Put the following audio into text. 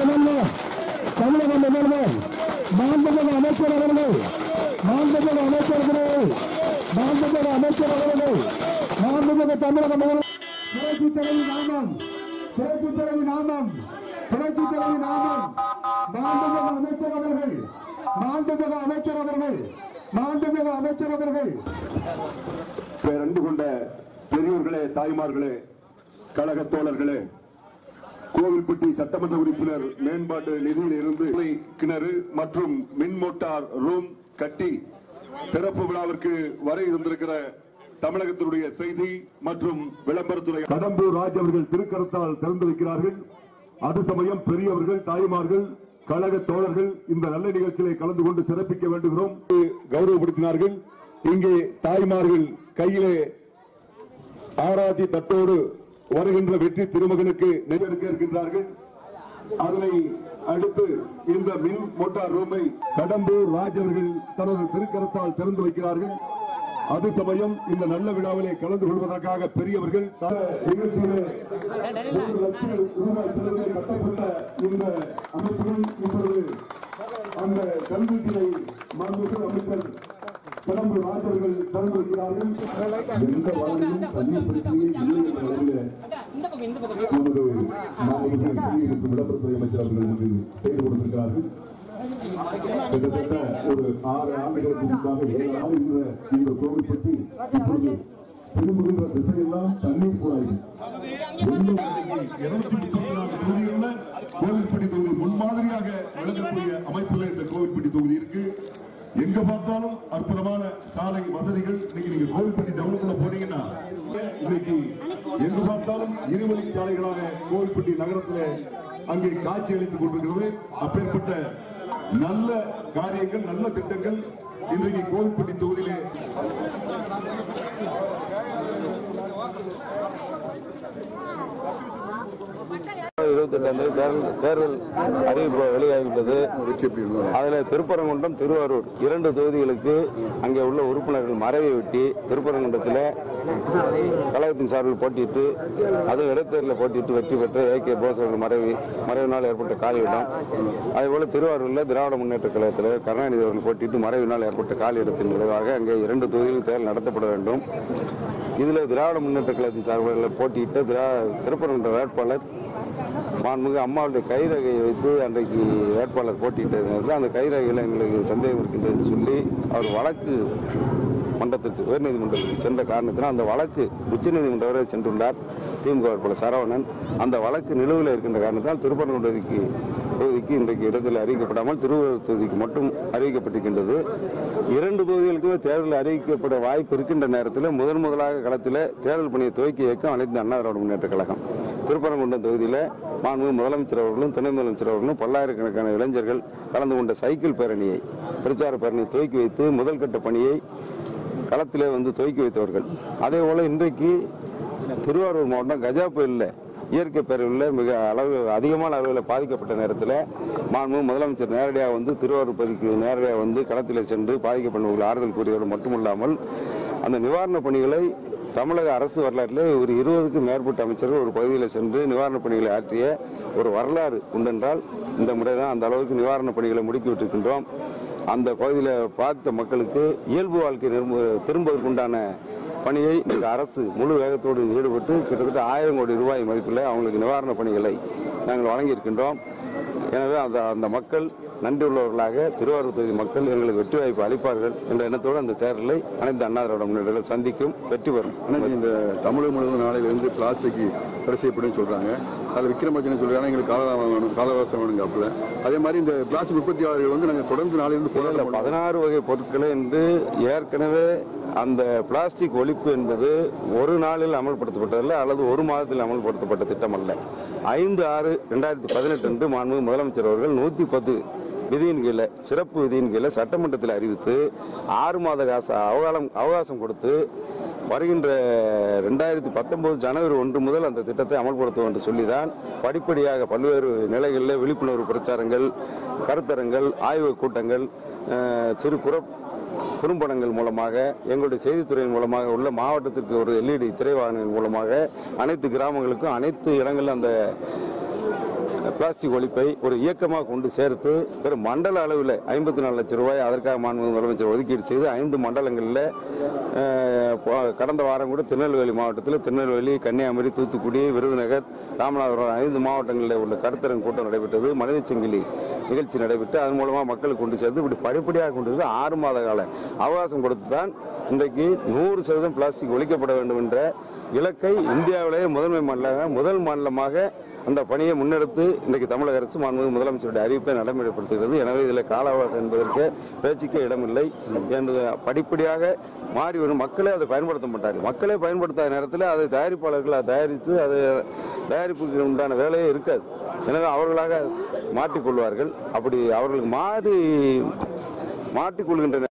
முதல்வர் தமிழக முதல்வர் மாண்புமிகு அமைச்சர் அவர்கள் மாண்புமிகு அமைச்சர் அவர்கள் மாண்புமிகு அமைச்சர் அவர்கள் மாண்புமிகு தமிழக முதல்வர் புரட்சி தலைவி நாமம் புரட்சி தலைவி நாமம் புரட்சி தலைவி நாமம் மாண்புமிகு அமைச்சர் அவர்கள் மாண்புமிகு அமைச்சர் அவர்கள் மாண்புமிகு அமைச்சர் அவர்கள் பேரன்பு கொண்ட பெரியோர்களே தாய்மார்களே கழக தோழர்களே கோவில்பட்டி சட்டமன்ற உறுப்பினர் மேம்பாட்டு நிதியில் இருந்து கிணறு மற்றும் மின் மோட்டார் ரூம் கட்டி திறப்பு விழாவிற்கு வர இருந்திருக்கிற தமிழகத்தினுடைய செய்தி மற்றும் விளம்பரத்துறை கடம்பூர் ராஜ் அவர்கள் திருக்கரத்தால் திறந்து வைக்கிறார்கள் அது சமயம் பெரியவர்கள் தாய்மார்கள் கழக தோழர்கள் இந்த நல்ல நிகழ்ச்சியிலே கலந்து கொண்டு சிறப்பிக்க வேண்டுகிறோம் கௌரவப்படுத்தினார்கள் இங்கே தாய்மார்கள் கையிலே ஆராத்தி தட்டோடு வருகின்ற வெற்றி திருமகனுக்கு நெய்வேற்க இருக்கின்றார்கள் அதனை அடுத்து இந்த மின் மோட்டார் ரூமை கடம்பூர் ராஜ் அவர்கள் தனது திருக்கரத்தால் திறந்து வைக்கிறார்கள் அது சமயம் இந்த நல்ல விழாவிலே கலந்து கொள்வதற்காக பெரியவர்கள் த- நிகழ்ச்சியிலே மூன்று லட்சம் ரூபாய் செலவில் கட்டப்பட்ட இந்த அமைப்புகள் இப்பொழுது அந்த கல்வீட்டினை மாண்புமிகு அமைச்சர் கடம்பூர் ராஜ் அவர்கள் திறந்து வைக்கிறார்கள் எந்த வாழ்விலும் தண்ணீர் பிரச்சனையே இல்லை என்ற அளவில் நமது மாண்புமிகு குடியிருப்பு விளம்பரத்துறை அமைச்சர் அவர்கள் நமக்கு செய்து கொடுத்திருக்கிறார்கள் கிட்டத்தட்ட ஒரு ஆறு ஆண்டுகளுக்கு முன்பாக ஏழு ஆண்டுகிற இந்த கோவில் பற்றி இப்பொழுது திரும்புகின்ற திசையெல்லாம் தண்ணீர் குழாய்கள் இருநூத்தி முப்பத்தி நாலு தொகுதிகளில் கோவில்பட்டி தொகுதி முன்மாதிரியாக விளங்கக்கூடிய அமைப்புல இந்த கோவில்பட்டி தொகுதி இருக்கு எங்க பார்த்தாலும் அற்புதமான சாலை வசதிகள் இன்னைக்கு நீங்க கோவில்பட்டி டவுனுக்குள்ள போனீங்கன்னா இன்னைக்கு எங்கு பார்த்தாலும் இருவழி சாலைகளாக கோவில்பட்டி நகரத்திலே அங்கே காட்சி அளித்துக் கொண்டிருக்கிறது அப்பேற்பட்ட நல்ல காரியங்கள் நல்ல திட்டங்கள் இன்றைக்கு கோவில்பட்டி தொகுதியிலே இருபத்தெட்டாம் தேதி தேர்தல் தேர்தல் அறிவிப்பு வெளியாகியுள்ளது அதில் திருப்பரங்குன்றம் திருவாரூர் இரண்டு தொகுதிகளுக்கு அங்கே உள்ள உறுப்பினர்கள் மறைவை ஒட்டி திருப்பரங்குன்றத்தில் கழகத்தின் சார்பில் போட்டியிட்டு அதுவும் இடைத்தேர்தலில் போட்டியிட்டு வெற்றி பெற்ற ஏ கே போஸ் அவர்கள் மறைவு மறைவினால் ஏற்பட்ட காலியிடம் அதேபோல திருவாரூரில் திராவிட முன்னேற்ற கழகத்தில் கருணாநிதி அவர்கள் போட்டியிட்டு மறைவினால் ஏற்பட்ட காலியிடத்தின் விளைவாக அங்கே இரண்டு தொகுதிகளில் தேர்தல் நடத்தப்பட வேண்டும் இதில் திராவிட முன்னேற்ற கழகத்தின் சார்பில் போட்டியிட்ட திரா திருப்பரங்குன்ற வேட்பாளர் மாண்புமிகு அம்மாவுடைய கைரகையை வைத்து அன்றைக்கு வேட்பாளர் போட்டியிட்ட நேரத்தில் அந்த கைரகையில் எங்களுக்கு சந்தேகம் இருக்கின்றது சொல்லி அவர் வழக்கு மன்றத்துக்கு உயர்நீதிமன்றத்துக்கு சென்ற காரணத்தினால் அந்த வழக்கு உச்சநீதிமன்றம் வரை சென்றுள்ளார் திமுக வேட்பாளர் சரவணன் அந்த வழக்கு நிலுவையில் இருக்கின்ற காரணத்தால் திருப்பரங்குன்றதுக்கு தொகுதிக்கு இன்றைக்கு இடத்தில் அறிவிக்கப்படாமல் திருவள்ளூர் தொகுதிக்கு மட்டும் அறிவிக்கப்பட்டிருக்கின்றது இரண்டு தொகுதிகளுக்குமே தேர்தல் அறிவிக்கப்பட வாய்ப்பு இருக்கின்ற நேரத்தில் முதன் முதலாக களத்தில் தேர்தல் பணியை துவக்கி இயக்கம் அனைத்து அண்ணா திராவிட முன்னேற்ற கழகம் திருப்பரங்குன்றம் தொகுதியில் மாண்புமிகு முதலமைச்சர் அவர்களும் துணை முதலமைச்சர் அவர்களும் பல்லாயிரக்கணக்கான இளைஞர்கள் கலந்து கொண்ட சைக்கிள் பேரணியை பிரச்சார பேரணியை துவக்கி வைத்து முதல் கட்ட பணியை களத்திலே வந்து துவக்கி வைத்தவர்கள் அதே போல இன்றைக்கு திருவாரூர் மாவட்டம் கஜா புயலில் இயற்கை பேரழிவில் மிக அளவு அதிகமான அளவில் பாதிக்கப்பட்ட நேரத்தில் மாண்பு முதலமைச்சர் நேரடியாக வந்து திருவாரூர் பகுதிக்கு நேரடியாக வந்து களத்தில் சென்று பாதிக்கப்பட்டவர்கள் ஆறுதல் கூறியதோடு மட்டுமல்லாமல் அந்த நிவாரணப் பணிகளை தமிழக அரசு வரலாற்றிலே ஒரு இருபதுக்கும் மேற்பட்ட அமைச்சர்கள் ஒரு பகுதியில் சென்று நிவாரணப் பணிகளை ஆற்றிய ஒரு வரலாறு உண்டென்றால் இந்த முறை தான் அந்த அளவுக்கு நிவாரணப் பணிகளை முடுக்கிவிட்டிருக்கின்றோம் அந்த பகுதியில் பார்த்த மக்களுக்கு இயல்பு வாழ்க்கை நிரும்ப திரும்புவதற்குண்டான பணியை இந்த அரசு முழு வேகத்தோடு ஈடுபட்டு கிட்டத்தட்ட ஆயிரம் கோடி ரூபாய் மதிப்பில் அவங்களுக்கு நிவாரணப் பணிகளை நாங்கள் வழங்கியிருக்கின்றோம் எனவே அந்த அந்த மக்கள் நன்றி உள்ளவர்களாக திருவாரூர் தொகுதி மக்கள் எங்களுக்கு வெற்றி வாய்ப்பு அளிப்பார்கள் என்ற எண்ணத்தோடு அந்த தேர்தலை அனைத்து அண்ணா திராவிட முன்னேற்ற சந்திக்கும் வெற்றி பெறும் ஆனால் இந்த தமிழகம் முழுவதும் நாளையிலிருந்து பிளாஸ்டிக் தடை செய்யப்படும் சொல்றாங்க அதில் விக்ரமஜன் சொல்றாங்க எங்களுக்கு காலதாமம் வேணும் காலவாசம் வேணுங்க அப்பல அதே மாதிரி இந்த பிளாஸ்டிக் உற்பத்தியாளர்கள் வந்து நாங்கள் தொடர்ந்து நாளையிலிருந்து இல்ல, போராட்டம் பண்ணுவோம். பதினாறு வகை பொருட்களை என்று ஏற்கனவே அந்த பிளாஸ்டிக் ஒழிப்பு என்பது ஒரு நாளில் அமல்படுத்தப்பட்டதல்ல அல்லது ஒரு மாதத்தில் அமல்படுத்தப்பட்ட திட்டம் அல்ல ஐந்து ஆறு ரெண்டாயிரத்தி பதினெட்டு அன்று மாண்புமிகு முதலமைச்சர் அவர்கள் நூத்தி பத்து விதியின் கீழே சிறப்பு விதியின் கீழே சட்டமன்றத்தில் அறிவித்து ஆறு மாத காச அவகாலம் அவகாசம் கொடுத்து வருகின்ற ரெண்டாயிரத்தி பத்தொன்பது ஜனவரி ஒன்று முதல் அந்த திட்டத்தை அமல்படுத்துவோம் என்று சொல்லிதான் படிப்படியாக பல்வேறு நிலைகளில் விழிப்புணர்வு பிரச்சாரங்கள் கருத்தரங்கள் ஆய்வுக் கூட்டங்கள் அஹ், சிறு குற குறும்படங்கள் மூலமாக எங்களுடைய செய்தித்துறையின் மூலமாக உள்ள மாவட்டத்திற்கு ஒரு எல்இடி திரைவாகனங்கள் மூலமாக அனைத்து கிராமங்களுக்கும் அனைத்து இடங்களிலும் அந்த பிளாஸ்டிக் ஒழிப்பை ஒரு இயக்கமாக கொண்டு சேர்த்து வெறும் மண்டல அளவில் ஐம்பத்தி நாலு லட்சம் ரூபாய் அதற்காக மாண்பு முதலமைச்சர் ஒதுக்கீடு செய்து ஐந்து மண்டலங்களில் அஹ், போ- கடந்த வாரம் கூட திருநெல்வேலி மாவட்டத்தில் திருநெல்வேலி கன்னியாகுமரி தூத்துக்குடி விருதுநகர் ராமநாதபுரம் ஐந்து மாவட்டங்களில் உள்ள கருத்தரங்கு கூட்டம் நடைபெற்றது மனித சங்கிலி நிகழ்ச்சி நடைபெற்று அதன் மூலமாக மக்களுக்கு கொண்டு சேர்த்து இப்படி படிப்படியாக கொண்டு வந்து ஆறு மாத கால அவகாசம் கொடுத்து தான் இன்றைக்கு நூறு சதவீதம் பிளாஸ்டிக் ஒழிக்கப்பட வேண்டும் என்ற இலக்கை இந்தியாவிலேயே முதன்மை மாநிலமாக முதல் மாநிலமாக அந்த பணியை முன்னெடுத்து இன்றைக்கு தமிழக அரசு மாண்புமிகு முதலமைச்சருடைய அறிவிப்பை நடைமுறைப்படுத்துகிறது எனவே இதில் கால அவகாசம் என்பதற்கு பேச்சுக்கே இடமில்லை என்று படிப்படியாக மாறி வரும் மக்களே அதை பயன்படுத்த மாட்டார்கள் மக்களே பயன்படுத்தாத நேரத்தில் அதை தயாரிப்பாளர்கள் அதை தயாரித்து அது தயாரிப்புக்கு உண்டான வேலையே இருக்காது எனவே அவர்களாக மாட்டிக்கொள்வார்கள் அப்படி அவர்கள் மாறி மாட்டிக்கொள்கின்ற